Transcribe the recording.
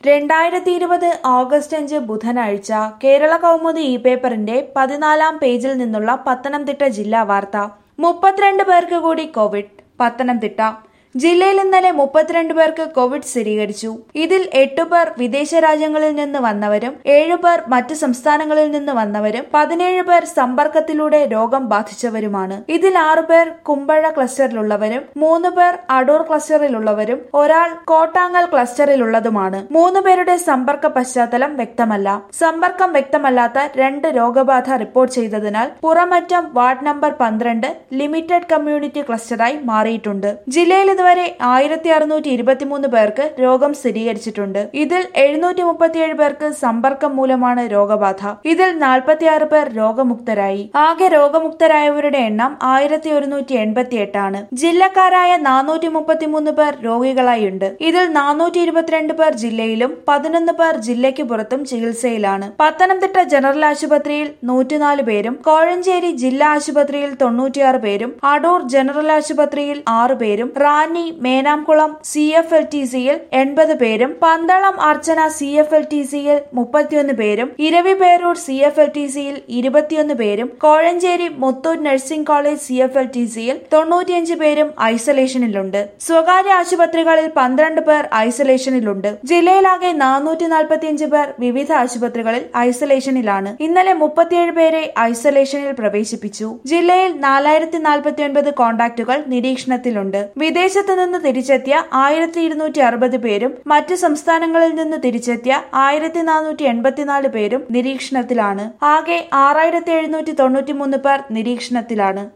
രണ്ടായിരത്തി ഇരുപത് ഓഗസ്റ്റ് അഞ്ച് ബുധനാഴ്ച കേരള കൗമുദി ഇ പേപ്പറിന്റെ പതിനാലാം പേജിൽ നിന്നുള്ള പത്തനംതിട്ട ജില്ലാ വാർത്ത മുപ്പത്തിരണ്ട് പേർക്ക് കൂടി കോവിഡ് പത്തനംതിട്ട ജില്ലയിൽ ഇന്നലെ മുപ്പത്തിരണ്ട് പേർക്ക് കോവിഡ് സ്ഥിരീകരിച്ചു ഇതിൽ എട്ടു പേർ വിദേശ രാജ്യങ്ങളിൽ നിന്ന് വന്നവരും ഏഴു പേർ മറ്റ് സംസ്ഥാനങ്ങളിൽ നിന്ന് വന്നവരും പതിനേഴ് പേർ സമ്പർക്കത്തിലൂടെ രോഗം ബാധിച്ചവരുമാണ് ഇതിൽ ആറു പേർ കുമ്പഴ ക്ലസ്റ്ററിലുള്ളവരും മൂന്ന് പേർ അടൂർ ക്ലസ്റ്ററിലുള്ളവരും ഒരാൾ കോട്ടാങ്ങൽ ക്ലസ്റ്ററിലുള്ളതുമാണ് മൂന്ന് പേരുടെ സമ്പർക്ക പശ്ചാത്തലം വ്യക്തമല്ല സമ്പർക്കം വ്യക്തമല്ലാത്ത രണ്ട് രോഗബാധ റിപ്പോർട്ട് ചെയ്തതിനാൽ പുറമറ്റം വാർഡ് നമ്പർ പന്ത്രണ്ട് ലിമിറ്റഡ് കമ്മ്യൂണിറ്റി ക്ലസ്റ്ററായി മാറിയിട്ടുണ്ട് ജില്ലയിൽ ഇതുവരെ ആയിരത്തി അറുന്നൂറ്റി ഇരുപത്തിമൂന്ന് പേർക്ക് രോഗം സ്ഥിരീകരിച്ചിട്ടുണ്ട് ഇതിൽ എഴുന്നൂറ്റി മുപ്പത്തിയേഴ് പേർക്ക് സമ്പർക്കം മൂലമാണ് രോഗബാധ ഇതിൽ നാൽപ്പത്തിയാറ് പേർ രോഗമുക്തരായി ആകെ രോഗമുക്തരായവരുടെ എണ്ണം ആയിരത്തി ഒരുന്നൂറ്റി എൺപത്തി എട്ടാണ് ജില്ലക്കാരായ നാനൂറ്റി മുപ്പത്തിമൂന്ന് പേർ രോഗികളായുണ്ട് ഇതിൽ നാനൂറ്റി ഇരുപത്തിരണ്ട് പേർ ജില്ലയിലും പതിനൊന്ന് പേർ ജില്ലയ്ക്ക് പുറത്തും ചികിത്സയിലാണ് പത്തനംതിട്ട ജനറൽ ആശുപത്രിയിൽ നൂറ്റിനാല് പേരും കോഴഞ്ചേരി ജില്ലാ ആശുപത്രിയിൽ തൊണ്ണൂറ്റിയാറ് പേരും അടൂർ ജനറൽ ആശുപത്രിയിൽ ആറ് പേരും Ranni Menamkulam C F L T സിയിൽ എൺപത് പേരും Pandalam Archana C F L T സിയിൽ മുപ്പത്തിയൊന്ന് പേരും Eraviperoor C F L T സിയിൽ ഇരുപത്തിയൊന്ന് പേരും Kozhencherry Muthoor nursing college C F L T സിയിൽ തൊണ്ണൂറ്റിയഞ്ച് പേരും ഐസൊലേഷനിലുണ്ട് സ്വകാര്യ ആശുപത്രികളിൽ പന്ത്രണ്ട് പേർ ഐസൊലേഷനിലുണ്ട് ജില്ലയിലാകെ നാനൂറ്റി നാൽപ്പത്തിയഞ്ച് പേർ വിവിധ ആശുപത്രികളിൽ ഐസൊലേഷനിലാണ് ഇന്നലെ മുപ്പത്തിയേഴ് പേരെ ഐസൊലേഷനിൽ പ്രവേശിപ്പിച്ചു ജില്ലയിൽ നാലായിരത്തി നാൽപ്പത്തി ഒൻപത് കോണ്ടാക്ടുകൾ നിരീക്ഷണത്തിലുണ്ട് വിദേശത്ത് നിന്ന് തിരിച്ചെത്തിയ ആയിരത്തി ഇരുന്നൂറ്റി അറുപത് പേരും മറ്റ് സംസ്ഥാനങ്ങളിൽ നിന്ന് തിരിച്ചെത്തിയ ആയിരത്തി നാനൂറ്റി എൺപത്തിനാല് പേരും നിരീക്ഷണത്തിലാണ് ആകെ ആറായിരത്തി എഴുന്നൂറ്റി തൊണ്ണൂറ്റി മൂന്ന് പേർ നിരീക്ഷണത്തിലാണ്